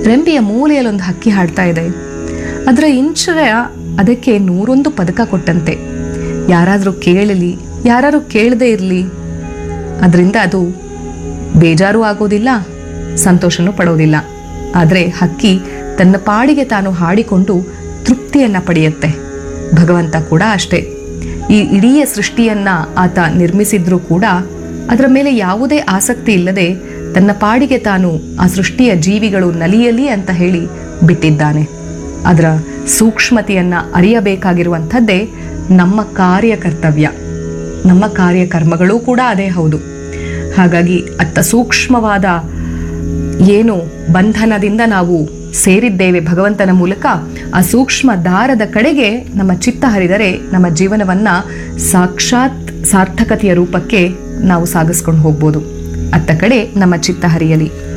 ರೆಂಬೆಯ ಮೂಲೆಯಲ್ಲಿ ಒಂದು ಹಕ್ಕಿ ಹಾಡ್ತಾ ಇದೆ ಅದರ ಇಂಚರ ಅದಕ್ಕೆ ನೂರೊಂದು ಪದಕ ಕೊಟ್ಟಂತೆ ಯಾರಾದರೂ ಕೇಳಲಿ ಯಾರಾದರೂ ಕೇಳದೇ ಇರಲಿ ಅದರಿಂದ ಅದು ಬೇಜಾರು ಆಗೋದಿಲ್ಲ ಸಂತೋಷನೂ ಪಡೋದಿಲ್ಲ ಆದರೆ ಹಕ್ಕಿ ತನ್ನ ಪಾಡಿಗೆ ತಾನು ಹಾಡಿಕೊಂಡು ತೃಪ್ತಿಯನ್ನ ಪಡೆಯುತ್ತೆ ಭಗವಂತ ಕೂಡ ಅಷ್ಟೇ ಈ ಇಡೀ ಸೃಷ್ಟಿಯನ್ನ ಆತ ನಿರ್ಮಿಸಿದ್ರೂ ಕೂಡ ಅದರ ಮೇಲೆ ಯಾವುದೇ ಆಸಕ್ತಿ ಇಲ್ಲದೆ ತನ್ನ ಪಾಡಿಗೆ ತಾನು ಆ ಸೃಷ್ಟಿಯ ಜೀವಿಗಳು ನಲಿಯಲಿ ಅಂತ ಹೇಳಿ ಬಿಟ್ಟಿದ್ದಾನೆ ಅದರ ಸೂಕ್ಷ್ಮತೆಯನ್ನ ಅರಿಯಬೇಕಾಗಿರುವಂಥದ್ದೇ ನಮ್ಮ ಕಾರ್ಯಕರ್ತವ್ಯ ನಮ್ಮ ಕಾರ್ಯಕರ್ಮಗಳೂ ಕೂಡ ಅದೇ ಹೌದು ಹಾಗಾಗಿ ಅತ್ತ ಸೂಕ್ಷ್ಮವಾದ ಏನು ಬಂಧನದಿಂದ ನಾವು ಸೇರಿದ್ದೇವೆ ಭಗವಂತನ ಮೂಲಕ ಆ ಸೂಕ್ಷ್ಮ ದಾರದ ಕಡೆಗೆ ನಮ್ಮ ಚಿತ್ತ ಹರಿದರೆ ನಮ್ಮ ಜೀವನವನ್ನ ಸಾಕ್ಷಾತ್ ಸಾರ್ಥಕತೆಯ ರೂಪಕ್ಕೆ ನಾವು ಸಾಗಿಸ್ಕೊಂಡು ಹೋಗ್ಬೋದು ಅತ್ತ ಕಡೆ ನಮ್ಮ ಚಿತ್ತ ಹರಿಯಲಿ